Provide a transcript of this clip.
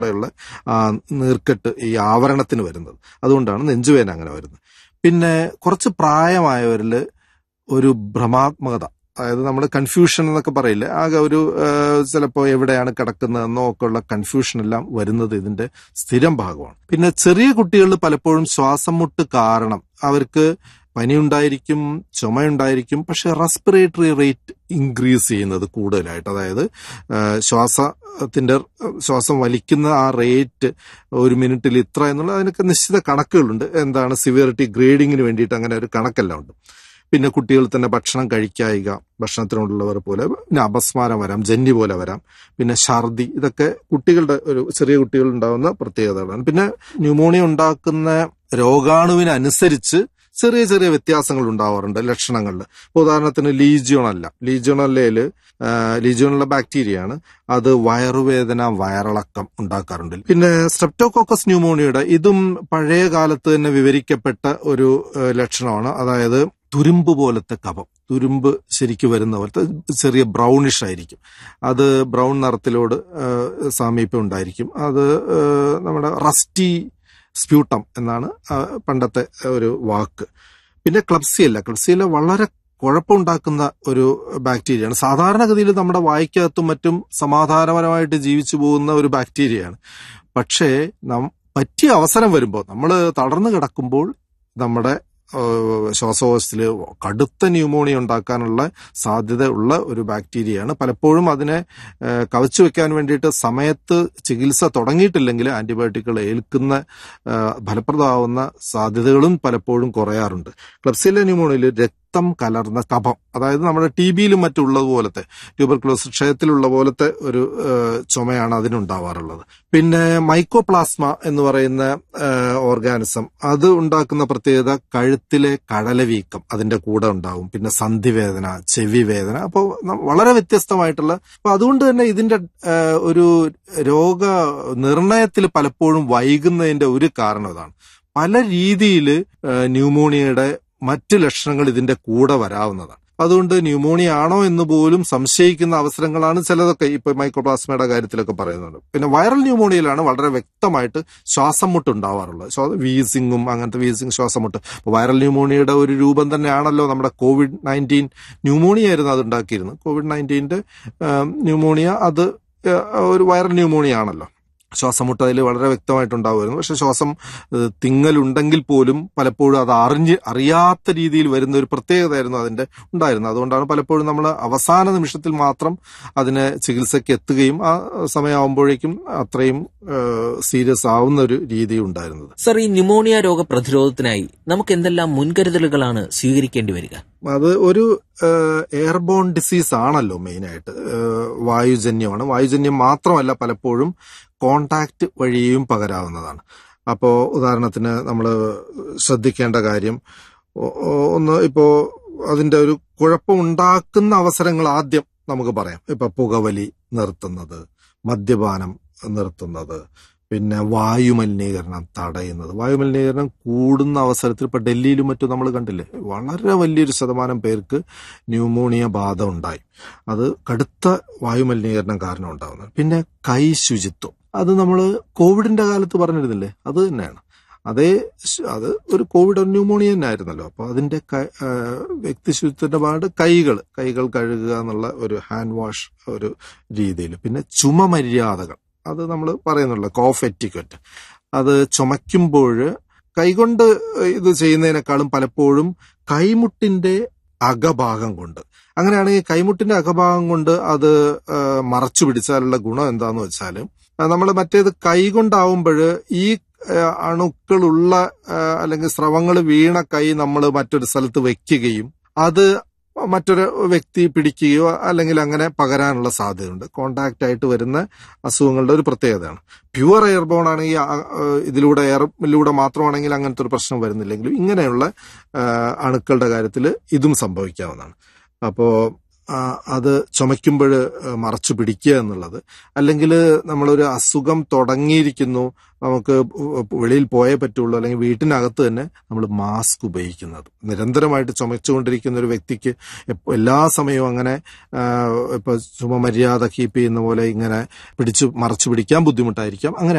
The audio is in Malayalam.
ഉള്ള ആ നീർക്കെട്ട് ഈ ആവരണത്തിന് വരുന്നത് അതുകൊണ്ടാണ് നെഞ്ചുവേദന അങ്ങനെ വരുന്നത് പിന്നെ കുറച്ച് പ്രായമായവരിൽ ഒരു ഭ്രമാത്മകത അതായത് നമ്മൾ കൺഫ്യൂഷൻ എന്നൊക്കെ പറയില്ലേ ആകെ ഒരു ചിലപ്പോൾ എവിടെയാണ് കിടക്കുന്നതെന്നോ ഒക്കെ ഉള്ള കൺഫ്യൂഷൻ എല്ലാം വരുന്നത് ഇതിന്റെ സ്ഥിരം ഭാഗമാണ് പിന്നെ ചെറിയ കുട്ടികളിൽ പലപ്പോഴും ശ്വാസം മുട്ട് കാരണം അവർക്ക് പനിയുണ്ടായിരിക്കും ചുമയുണ്ടായിരിക്കും പക്ഷെ റെസ്പിറേറ്ററി റേറ്റ് ഇൻക്രീസ് ചെയ്യുന്നത് കൂടുതലായിട്ട് അതായത് ആ, ശ്വാസത്തിന്റെ ശ്വാസം വലിക്കുന്ന ആ റേറ്റ് ഒരു മിനിറ്റിൽ ഇത്ര എന്നുള്ള അതിനൊക്കെ നിശ്ചിത കണക്കുകളുണ്ട് എന്താണ് സിവിയറിറ്റി ഗ്രേഡിങ്ങിന് വേണ്ടിയിട്ട് അങ്ങനെ ഒരു കണക്കെല്ലാം ഉണ്ട് പിന്നെ കുട്ടികൾ തന്നെ ഭക്ഷണം കഴിക്കായിക ഭക്ഷണത്തിനോടുള്ളവർ പോലെ പിന്നെ അപസ്മാരം വരാം ജന്നി പോലെ വരാം പിന്നെ ഛർദി ഇതൊക്കെ കുട്ടികളുടെ ഒരു ചെറിയ കുട്ടികൾ ഉണ്ടാകുന്ന പ്രത്യേകതകളാണ് പിന്നെ ന്യൂമോണിയ ഉണ്ടാക്കുന്ന രോഗാണുവിനനുസരിച്ച് ചെറിയ ചെറിയ വ്യത്യാസങ്ങൾ ഉണ്ടാവാറുണ്ട് ലക്ഷണങ്ങളിൽ ഉദാഹരണത്തിന് ലീജിയോണല്ല ലീജിയോണല്ലയില് ലീജിയോണുള്ള ബാക്ടീരിയയാണ് അത് വയറുവേദന വയറിളക്കം ഉണ്ടാക്കാറുണ്ട് പിന്നെ സ്ട്രെപ്റ്റോകോക്കസ് ന്യൂമോണിയയുടെ ഇതും പഴയ കാലത്ത് തന്നെ വിവരിക്കപ്പെട്ട ഒരു ഏഹ്, ലക്ഷണമാണ് അതായത് തുരുമ്പ് പോലത്തെ കഫം തുരുമ്പ് ശരിക്ക് വരുന്ന പോലത്തെ ചെറിയ ബ്രൗണിഷ് ആയിരിക്കും അത് ബ്രൗൺ നിറത്തിലോട് ഏഹ്, സാമീപ്യം ഉണ്ടായിരിക്കും അത് ഏഹ്, നമ്മുടെ റസ്റ്റി സ്പ്യൂട്ടം എന്നാണ് ആ, പണ്ടത്തെ ഒരു വാക്ക് പിന്നെ ക്ലബ്സിയല്ല ക്ലബ്സിയല്ല വളരെ കുഴപ്പമുണ്ടാക്കുന്ന ഒരു ബാക്ടീരിയയാണ് സാധാരണഗതിയിൽ നമ്മുടെ വായ്ക്കകത്തും മറ്റും സമാധാനപരമായിട്ട് ജീവിച്ചു പോകുന്ന ഒരു ബാക്ടീരിയയാണ് പക്ഷേ നം പറ്റിയ അവസരം വരുമ്പോൾ നമ്മൾ തളർന്നു കിടക്കുമ്പോൾ നമ്മുടെ ഏഹ്, ശ്വാസകോശത്തിൽ കടുത്ത ന്യൂമോണിയ ഉണ്ടാക്കാനുള്ള സാധ്യത ഉള്ള ഒരു ബാക്ടീരിയയാണ് പലപ്പോഴും അതിനെ ഏഹ്, കവച്ചു വെക്കാൻ വേണ്ടിയിട്ട് സമയത്ത് ചികിത്സ തുടങ്ങിയിട്ടില്ലെങ്കിൽ ആന്റിബയോട്ടിക്കുകൾ ഏൽക്കുന്ന ഏഹ്, ഫലപ്രദമാവുന്ന സാധ്യതകളും പലപ്പോഴും കുറയാറുണ്ട് ക്ലബ്സില ന്യൂമോണിയയിൽ രക്തം കലർന്ന കഫം അതായത് നമ്മുടെ ടി ബിയിലും മറ്റുള്ളത് പോലത്തെ ട്യൂബർക്ലോസ് ക്ഷയത്തിലുള്ള പോലത്തെ ഒരു ഏഹ്, ചുമയാണ് അതിനുണ്ടാവാറുള്ളത് പിന്നെ മൈക്കോപ്ലാസ്മ എന്ന് പറയുന്ന ഓർഗാനിസം അത് ഉണ്ടാക്കുന്ന പ്രത്യേകത കഴുത്തിലെ കടലവീക്കം അതിന്റെ കൂടെ ഉണ്ടാവും പിന്നെ സന്ധിവേദന ചെവി വേദന അപ്പോൾ വളരെ വ്യത്യസ്തമായിട്ടുള്ള അപ്പൊ അതുകൊണ്ട് തന്നെ ഇതിന്റെ ഏഹ്, ഒരു രോഗ നിർണയത്തിൽ പലപ്പോഴും വൈകുന്നതിന്റെ ഒരു കാരണം ഇതാണ് പല രീതിയിൽ ന്യൂമോണിയയുടെ മറ്റ് ലക്ഷണങ്ങൾ ഇതിന്റെ കൂടെ വരാവുന്നതാണ് അതുകൊണ്ട് ന്യൂമോണിയ ആണോ എന്ന് പോലും സംശയിക്കുന്ന അവസരങ്ങളാണ് ചിലതൊക്കെ ഇപ്പൊ മൈക്രോപ്ലാസ്മയുടെ കാര്യത്തിലൊക്കെ പറയുന്നുണ്ട് പിന്നെ വൈറൽ ന്യൂമോണിയയിലാണ് വളരെ വ്യക്തമായിട്ട് ശ്വാസം മുട്ട് ഉണ്ടാവാറുള്ളത് ശ്വാ- വീസിങ്ങും അങ്ങനത്തെ വീസിങ് ശ്വാസം മുട്ട് ഇപ്പൊ വൈറൽ ന്യൂമോണിയയുടെ ഒരു രൂപം തന്നെയാണല്ലോ നമ്മുടെ കോവിഡ് നയൻറ്റീൻ ന്യൂമോണിയ ആയിരുന്നു അത് ഉണ്ടാക്കിയിരുന്നത് കോവിഡ് നയൻറ്റീൻ്റെ ന്യൂമോണിയ അത് ഏഹ്, ഒരു വൈറൽ ന്യൂമോണിയ ആണല്ലോ ശ്വാസമുട്ട് അതിൽ വളരെ വ്യക്തമായിട്ടുണ്ടാവുമായിരുന്നു പക്ഷെ ശ്വാസം ഏഹ്, തിങ്ങലുണ്ടെങ്കിൽ പോലും പലപ്പോഴും അത് അറിഞ്ഞ് അറിയാത്ത രീതിയിൽ വരുന്ന ഒരു പ്രത്യേകതയായിരുന്നു അതിന്റെ ഉണ്ടായിരുന്നത് അതുകൊണ്ടാണ് പലപ്പോഴും നമ്മൾ അവസാന നിമിഷത്തിൽ മാത്രം അതിന് ചികിത്സയ്ക്ക് എത്തുകയും ആ സമയമാകുമ്പോഴേക്കും അത്രയും സീരിയസ് ആവുന്ന ഒരു രീതി ഉണ്ടായിരുന്നത് സർ ഈ ന്യൂമോണിയ രോഗ പ്രതിരോധത്തിനായി നമുക്ക് എന്തെല്ലാം മുൻകരുതലുകളാണ് സ്വീകരിക്കേണ്ടി വരിക അത് ഒരു എയർബോൺ ഡിസീസ് ആണല്ലോ മെയിനായിട്ട് വായുജന്യമാണ് വായുജന്യം മാത്രമല്ല പലപ്പോഴും കോണ്ടാക്ട് വഴിയും പകരാവുന്നതാണ് അപ്പോൾ ഉദാഹരണത്തിന് നമ്മൾ ശ്രദ്ധിക്കേണ്ട കാര്യം ഒ- ഒ- ഒന്ന് ഇപ്പോൾ അതിൻ്റെ ഒരു കുഴപ്പമുണ്ടാക്കുന്ന അവസരങ്ങൾ ആദ്യം നമുക്ക് പറയാം ഇപ്പൊ പുകവലി നിർത്തുന്നത് മദ്യപാനം നിർത്തുന്നത് പിന്നെ വായുമലിനീകരണം തടയുന്നത് വായുമലിനീകരണം കൂടുന്ന അവസരത്തിൽ ഇപ്പൊ ഡൽഹിയിലും മറ്റും നമ്മൾ കണ്ടില്ലേ വളരെ വലിയൊരു ശതമാനം പേർക്ക് ന്യൂമോണിയ ബാധ ഉണ്ടായി അത് കടുത്ത വായുമലിനീകരണം കാരണം ഉണ്ടാകുന്നത് പിന്നെ കൈ ശുചിത്വം അത് നമ്മൾ കോവിഡിന്റെ കാലത്ത് പറഞ്ഞിരുന്നില്ലേ അത് തന്നെയാണ് അതേ ശ്- അത് ഒരു കോവിഡ് ന്യൂമോണിയ തന്നെ ആയിരുന്നല്ലോ അപ്പൊ അതിന്റെ ക- ആ, വ്യക്തി ശുചിത്വത്തിന്റെ പാട് കൈകൾ കൈകൾ കഴുകുക എന്നുള്ള ഒരു ഹാൻഡ് വാഷ് ഒരു രീതിയിൽ പിന്നെ ചുമ മര്യാദകൾ അത് നമ്മൾ പറയുന്നുള്ളൂ കോഫ് എറ്റിക്വറ്റ് അത് ചുമയ്ക്കുമ്പോൾ കൈകൊണ്ട് ഇത് ചെയ്യുന്നതിനേക്കാളും പലപ്പോഴും കൈമുട്ടിന്റെ അകഭാഗം കൊണ്ട് അങ്ങനെയാണെങ്കിൽ കൈമുട്ടിന്റെ അകഭാഗം കൊണ്ട് അത് ആ, മറച്ചു പിടിച്ചാലുള്ള ഗുണം എന്താന്ന് വെച്ചാൽ നമ്മൾ മറ്റേത് കൈ കൊണ്ടാവുമ്പോൾ ഈ ആ, അണുക്കളുള്ള ആ, അല്ലെങ്കിൽ സ്രവങ്ങൾ വീണ കൈ നമ്മൾ മറ്റൊരു സ്ഥലത്ത് വെക്കുകയും അത് മറ്റൊരു വ്യക്തി പിടിക്കുകയോ അല്ലെങ്കിൽ അങ്ങനെ പകരാനുള്ള സാധ്യതയുണ്ട് കോണ്ടാക്ട് ആയിട്ട് വരുന്ന അസുഖങ്ങളുടെ ഒരു പ്രത്യേകതയാണ് പ്യുവർ എയർബോൺ ആണെങ്കിൽ ആ, ആ, ഇതിലൂടെ എയറിലൂടെ മാത്രമാണെങ്കിൽ അങ്ങനത്തെ ഒരു പ്രശ്നം വരുന്നില്ലെങ്കിലും ഇങ്ങനെയുള്ള ആ, അണുക്കളുടെ കാര്യത്തിൽ ഇതും സംഭവിക്കാവുന്നതാണ് അപ്പോ ആ, അത് ചുമയ്ക്കുമ്പോൾ മറച്ചു പിടിക്കുക എന്നുള്ളത് അല്ലെങ്കിൽ നമ്മളൊരു അസുഖം തുടങ്ങിയിരിക്കുന്നു നമുക്ക് വെളിയിൽ പോയേ പറ്റുള്ളൂ അല്ലെങ്കിൽ വീട്ടിനകത്ത് തന്നെ നമ്മൾ മാസ്ക് ഉപയോഗിക്കുന്നത് നിരന്തരമായിട്ട് ചുമച്ചുകൊണ്ടിരിക്കുന്ന ഒരു വ്യക്തിക്ക് എപ്പ- എല്ലാ സമയവും അങ്ങനെ ആ, ഇപ്പൊ ചുമ മര്യാദ കീപ്പ് ചെയ്യുന്ന പോലെ ഇങ്ങനെ പിടിച്ചു മറച്ചു പിടിക്കാൻ ബുദ്ധിമുട്ടായിരിക്കാം അങ്ങനെ